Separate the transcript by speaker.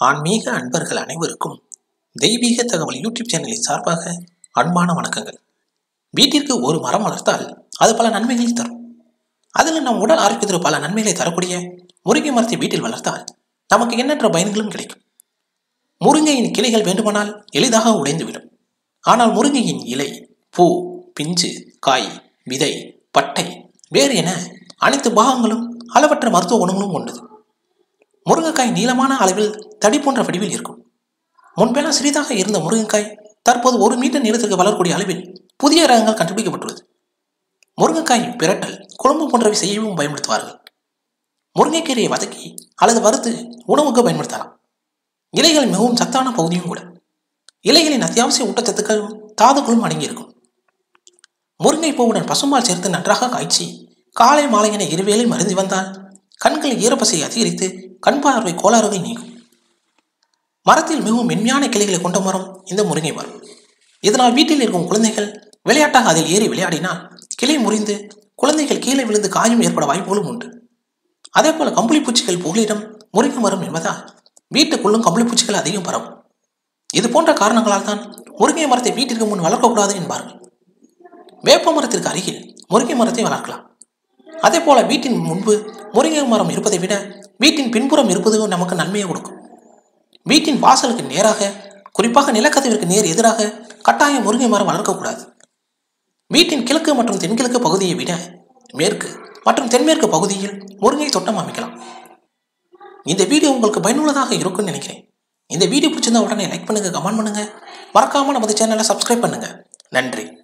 Speaker 1: ஆன்மீக அன்பர்கள் அனைவருக்கும் தெய்வீக தகவல் யூடியூப் சேனலின் சார்பாக அன்பான வணக்கங்கள் வீட்டிற்கு ஒரு மரம் வளர்த்தால் அது பல நன்மைகளை தரும் அதில் நம் உடல் ஆரோக்கியத்திற்கு பல நன்மைகளை தரக்கூடிய முருங்கை மரத்தை வீட்டில் வளர்த்தால் நமக்கு எண்ணற்ற பயன்களும் கிடைக்கும் முருங்கையின் கிளைகள் வேண்டுமானால் எளிதாக உடைந்துவிடும் ஆனால் முருங்கையின் இலை பூ பிஞ்சு காய் விதை பட்டை வேர் என அனைத்து பாகங்களும் அளவற்ற மருத்துவ குணங்களும் கொண்டது முருங்கைக்காய் நீளமான அளவில் தடி போன்ற வடிவில் இருக்கும் முன்பெல்லாம் சிறிதாக இருந்த முருங்கைக்காய் தற்போது ஒரு மீட்டர் நீளத்திற்கு வளரக்கூடிய அளவில் புதிய ரகங்கள் கண்டுபிடிக்கப்பட்டுள்ளது முருங்கைக்காய் பிரட்டல் குழம்பு போன்றவை செய்யவும் பயன்படுத்துவார்கள் முருங்கைக்கீரையை வதக்கி அல்லது வறுத்து உணவுக்கு பயன்படுத்தலாம் இலைகள் மிகவும் சத்தான பகுதியும் கூட இலைகளின் அத்தியாவசிய ஊட்டச்சத்துக்களும் தாதுக்களும் அடங்கியிருக்கும் முருங்கை பூவுடன் பசும்பால் சேர்த்து நன்றாக காய்ச்சி காலை மாலை என இருவேளை மருந்தி வந்தால் கண்களில் ஈரப்பசையை அதிகரித்து கண் பார்வை கோளாறுகள் நீங்கும் மரத்தில் மிகவும் மென்மையான கிளைகளை கொண்ட மரம் இந்த முருங்கை மரம் இதனால் வீட்டில் இருக்கும் குழந்தைகள் விளையாட்டாக அதில் ஏறி விளையாடினால் கிளை முறிந்து குழந்தைகள் கீழே விழுந்து காயம் ஏற்பட வாய்ப்புகளும் உண்டு அதே போல கம்பளி பூச்சிகள் புகலிடம் முருங்கை மரம் என்பதால் வீட்டுக்குள்ளும் கம்பளி பூச்சிகள் அதிகம் பரவும் இது போன்ற காரணங்களால் தான் முருங்கை மரத்தை வீட்டிற்கு முன் வளர்க்கக்கூடாது என்பார்கள் வேப்ப மரத்திற்கு அருகில் முருங்கை மரத்தை வளர்க்கலாம் அதே போல வீட்டின் முன்பு முருங்கை மரம் இருப்பதை விட வீட்டின் பின்புறம் இருப்பது நமக்கு நன்மையை கொடுக்கும் வீட்டின் வாசலுக்கு நேராக குறிப்பாக நிலக்கதவிற்கு நேர் எதிராக கட்டாயம் முருங்கை மரம் வளர்க்கக்கூடாது வீட்டின் கிழக்கு மற்றும் தென்கிழக்கு பகுதியை விட மேற்கு மற்றும் தென்மேற்கு பகுதியில் முருங்கை தோட்டம் அமைக்கலாம் இந்த வீடியோ உங்களுக்கு பயனுள்ளதாக இருக்கும்னு நினைக்கிறேன் இந்த வீடியோ பிடிச்சிருந்தா உடனே லைக் பண்ணுங்க கமெண்ட் பண்ணுங்க மறக்காம நமது சேனலை சப்ஸ்கிரைப் பண்ணுங்க நன்றி